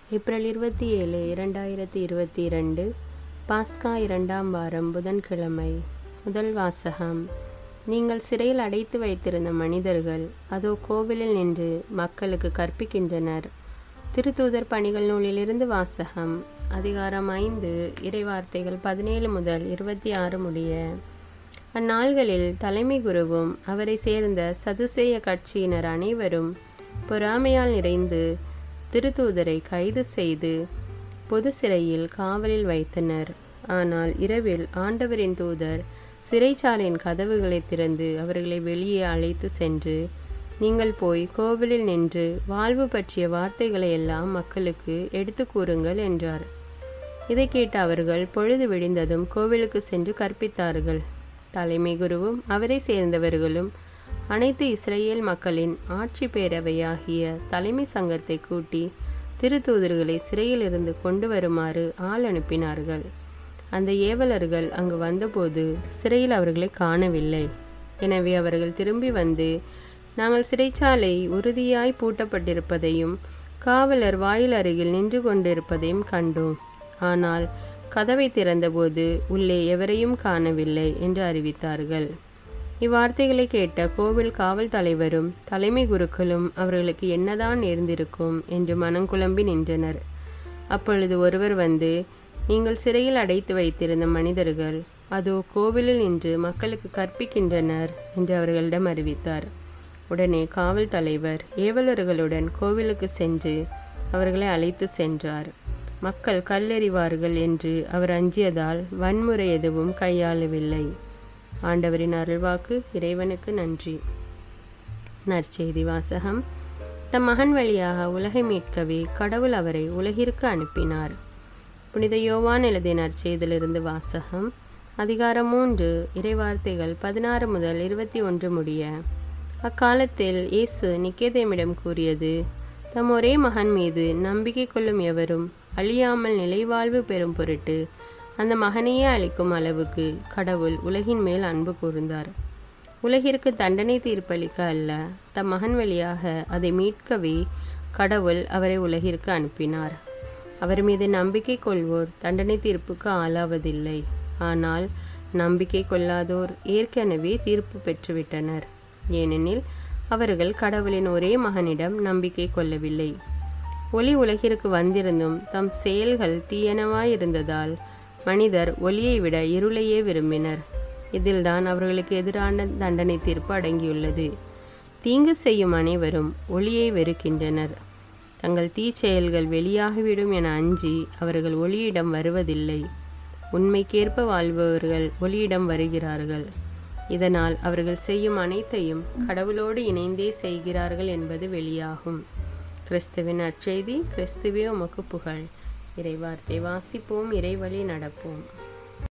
April இருபத்தி ஏழு இரண்டாயிரத்தி இருபத்தி இரண்டு பாஸ்கா இரண்டாம் வாரம் புதன்கிழமை முதல் வாசகம் நீங்கள் சிறையில் அடைத்து வைத்திருந்த மனிதர்கள் அதோ கோவிலில் நின்று மக்களுக்கு கற்பிக்கின்றனர் திருத்தூதர் பணிகள் நூலிலிருந்து வாசகம் அதிகாரம் ஐந்து இறைவார்த்தைகள் பதினேழு முதல் இருபத்தி ஆறு முடிய அந்நாள்களில் தலைமை குருவும் அவரை சேர்ந்த சதுசேய கட்சியினர் அனைவரும் பொறாமையால் நிறைந்து திருத்தூதரை கைது செய்து பொது சிறையில் காவலில் வைத்தனர் ஆனால் இரவில் ஆண்டவரின் தூதர் சிறைச்சாலையின் கதவுகளை திறந்து அவர்களை வெளியே அழைத்து சென்று நீங்கள் போய் கோவிலில் நின்று வாழ்வு பற்றிய வார்த்தைகளை எல்லாம் மக்களுக்கு எடுத்து கூறுங்கள் என்றார் இதை கேட்ட அவர்கள் பொழுது விடிந்ததும் கோவிலுக்கு சென்று கற்பித்தார்கள் தலைமை குருவும் அவரை சேர்ந்தவர்களும் அனைத்து இஸ்ரேல் மக்களின் ஆட்சி பேரவையாகிய தலைமை சங்கத்தை கூட்டி திருத்தூதர்களை சிறையிலிருந்து கொண்டு வருமாறு ஆள் அனுப்பினார்கள் அந்த ஏவலர்கள் அங்கு வந்தபோது சிறையில் அவர்களை காணவில்லை எனவே அவர்கள் திரும்பி வந்து நாங்கள் சிறைச்சாலை உறுதியாய் பூட்டப்பட்டிருப்பதையும் காவலர் வாயில் அருகில் நின்று கொண்டிருப்பதையும் கண்டோம் ஆனால் கதவை திறந்தபோது உள்ளே எவரையும் காணவில்லை என்று அறிவித்தார்கள் இவ்வார்த்தைகளை கேட்ட கோவில் காவல் தலைவரும் தலைமை குருக்களும் அவர்களுக்கு என்னதான் நேர்ந்திருக்கும் என்று மனங்குழம்பி நின்றனர் அப்பொழுது ஒருவர் வந்து நீங்கள் சிறையில் அடைத்து வைத்திருந்த மனிதர்கள் அதோ கோவிலில் நின்று மக்களுக்கு கற்பிக்கின்றனர் என்று அவர்களிடம் அறிவித்தார் உடனே காவல் தலைவர் ஏவலர்களுடன் கோவிலுக்கு சென்று அவர்களை அழைத்து சென்றார் மக்கள் கல்லெறிவார்கள் என்று அவர் அஞ்சியதால் வன்முறை எதுவும் கையாளவில்லை ஆண்டவரின் அருள்வாக்கு இறைவனுக்கு நன்றி நற்செய்தி வாசகம் தம் மகன் வழியாக உலகை மீட்கவே கடவுள் அவரை உலகிற்கு அனுப்பினார் புனித யோவான் எழுதிய நற்செய்திலிருந்து வாசகம் அதிகாரம் மூன்று இறைவார்த்தைகள் பதினாறு முதல் இருபத்தி ஒன்று முடிய அக்காலத்தில் இயேசு நிக்கேதேமிடம் கூறியது தம் ஒரே மகன் மீது நம்பிக்கை கொள்ளும் எவரும் அழியாமல் நிலைவாழ்வு பெறும் பொருட்டு அந்த மகனையே அளிக்கும் அளவுக்கு கடவுள் உலகின் மேல் அன்பு கூர்ந்தார் உலகிற்கு தண்டனை தீர்ப்பளிக்க அல்ல தம் மகன் வழியாக அதை மீட்கவே கடவுள் அவரை உலகிற்கு அனுப்பினார் அவர் மீது நம்பிக்கை கொள்வோர் தண்டனை தீர்ப்புக்கு ஆளாவதில்லை ஆனால் நம்பிக்கை கொள்ளாதோர் ஏற்கனவே தீர்ப்பு பெற்றுவிட்டனர் ஏனெனில் அவர்கள் கடவுளின் ஒரே மகனிடம் நம்பிக்கை கொள்ளவில்லை ஒளி உலகிற்கு வந்திருந்தும் தம் செயல்கள் தீயனவாயிருந்ததால் மனிதர் ஒளியை விட இருளையே விரும்பினர் இதில்தான் அவர்களுக்கு எதிரான தண்டனை தீர்ப்பு அடங்கியுள்ளது தீங்கு செய்யும் அனைவரும் ஒளியை வெறுக்கின்றனர் தங்கள் தீச்செயல்கள் வெளியாகிவிடும் என அஞ்சி அவர்கள் ஒளியிடம் வருவதில்லை உண்மைக்கேற்ப வாழ்பவர்கள் ஒளியிடம் வருகிறார்கள் இதனால் அவர்கள் செய்யும் அனைத்தையும் கடவுளோடு இணைந்தே செய்கிறார்கள் என்பது வெளியாகும் கிறிஸ்துவின் அச்செய்தி கிறிஸ்துவே உமக்கு புகழ் இறைவார்த்தை வாசிப்போம் இறைவழி நடப்போம்